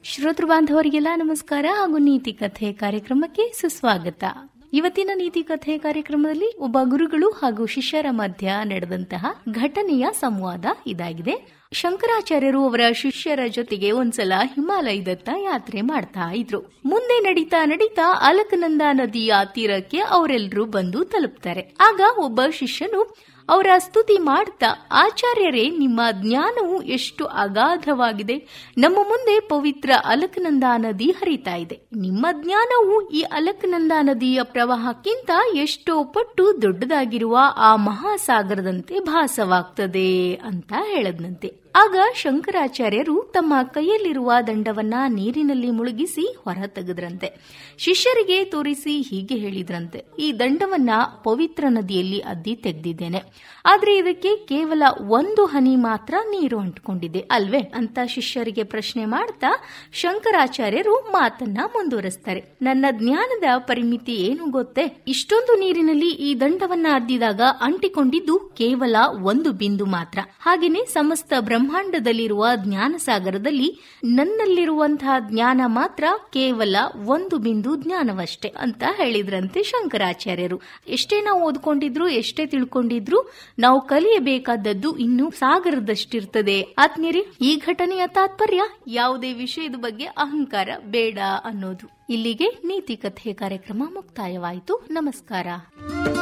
ಶ್ರೋತೃ ಬಾಂಧವರಿಗೆಲ್ಲ ನಮಸ್ಕಾರ ಹಾಗೂ ನೀತಿ ಕಥೆ ಕಾರ್ಯಕ್ರಮಕ್ಕೆ ಸುಸ್ವಾಗತ ಇವತ್ತಿನ ನೀತಿ ಕಥೆ ಕಾರ್ಯಕ್ರಮದಲ್ಲಿ ಒಬ್ಬ ಗುರುಗಳು ಹಾಗೂ ಶಿಷ್ಯರ ಮಧ್ಯ ನಡೆದಂತಹ ಘಟನೆಯ ಸಂವಾದ ಇದಾಗಿದೆ ಶಂಕರಾಚಾರ್ಯರು ಅವರ ಶಿಷ್ಯರ ಜೊತೆಗೆ ಒಂದ್ಸಲ ಹಿಮಾಲಯದತ್ತ ಯಾತ್ರೆ ಮಾಡ್ತಾ ಇದ್ರು ಮುಂದೆ ನಡೀತಾ ನಡೀತಾ ಅಲಕನಂದ ನದಿಯ ತೀರಕ್ಕೆ ಅವರೆಲ್ಲರೂ ಬಂದು ತಲುಪ್ತಾರೆ ಆಗ ಒಬ್ಬ ಶಿಷ್ಯನು ಅವರ ಸ್ತುತಿ ಮಾಡ್ತಾ ಆಚಾರ್ಯರೇ ನಿಮ್ಮ ಜ್ಞಾನವು ಎಷ್ಟು ಅಗಾಧವಾಗಿದೆ ನಮ್ಮ ಮುಂದೆ ಪವಿತ್ರ ಅಲಕನಂದ ನದಿ ಹರಿತಾ ಇದೆ ನಿಮ್ಮ ಜ್ಞಾನವು ಈ ಅಲಕನಂದ ನದಿಯ ಪ್ರವಾಹಕ್ಕಿಂತ ಎಷ್ಟೋ ಪಟ್ಟು ದೊಡ್ಡದಾಗಿರುವ ಆ ಮಹಾಸಾಗರದಂತೆ ಭಾಸವಾಗ್ತದೆ ಅಂತ ಹೇಳದ್ನಂತೆ ಆಗ ಶಂಕರಾಚಾರ್ಯರು ತಮ್ಮ ಕೈಯಲ್ಲಿರುವ ದಂಡವನ್ನ ನೀರಿನಲ್ಲಿ ಮುಳುಗಿಸಿ ಹೊರ ತೆಗೆದ್ರಂತೆ ಶಿಷ್ಯರಿಗೆ ತೋರಿಸಿ ಹೀಗೆ ಹೇಳಿದ್ರಂತೆ ಈ ದಂಡವನ್ನ ಪವಿತ್ರ ನದಿಯಲ್ಲಿ ಅದ್ದಿ ತೆಗೆದಿದ್ದೇನೆ ಆದ್ರೆ ಇದಕ್ಕೆ ಕೇವಲ ಒಂದು ಹನಿ ಮಾತ್ರ ನೀರು ಅಂಟಿಕೊಂಡಿದೆ ಅಲ್ವೇ ಅಂತ ಶಿಷ್ಯರಿಗೆ ಪ್ರಶ್ನೆ ಮಾಡ್ತಾ ಶಂಕರಾಚಾರ್ಯರು ಮಾತನ್ನ ಮುಂದುವರೆಸ್ತಾರೆ ನನ್ನ ಜ್ಞಾನದ ಪರಿಮಿತಿ ಏನು ಗೊತ್ತೇ ಇಷ್ಟೊಂದು ನೀರಿನಲ್ಲಿ ಈ ದಂಡವನ್ನ ಅದ್ದಿದಾಗ ಅಂಟಿಕೊಂಡಿದ್ದು ಕೇವಲ ಒಂದು ಬಿಂದು ಮಾತ್ರ ಹಾಗೇನೆ ಸಮಸ್ತ ಬ್ರಹ್ಮಾಂಡದಲ್ಲಿರುವ ಜ್ಞಾನ ಸಾಗರದಲ್ಲಿ ನನ್ನಲ್ಲಿರುವಂತಹ ಜ್ಞಾನ ಮಾತ್ರ ಕೇವಲ ಒಂದು ಬಿಂದು ಜ್ಞಾನವಷ್ಟೇ ಅಂತ ಹೇಳಿದ್ರಂತೆ ಶಂಕರಾಚಾರ್ಯರು ಎಷ್ಟೇ ನಾವು ಓದ್ಕೊಂಡಿದ್ರು ಎಷ್ಟೇ ತಿಳ್ಕೊಂಡಿದ್ರು ನಾವು ಕಲಿಯಬೇಕಾದದ್ದು ಇನ್ನು ಸಾಗರದಷ್ಟಿರ್ತದೆ ಆತ್ಮೀಯರೇ ಈ ಘಟನೆಯ ತಾತ್ಪರ್ಯ ಯಾವುದೇ ವಿಷಯದ ಬಗ್ಗೆ ಅಹಂಕಾರ ಬೇಡ ಅನ್ನೋದು ಇಲ್ಲಿಗೆ ನೀತಿ ಕಥೆ ಕಾರ್ಯಕ್ರಮ ಮುಕ್ತಾಯವಾಯಿತು ನಮಸ್ಕಾರ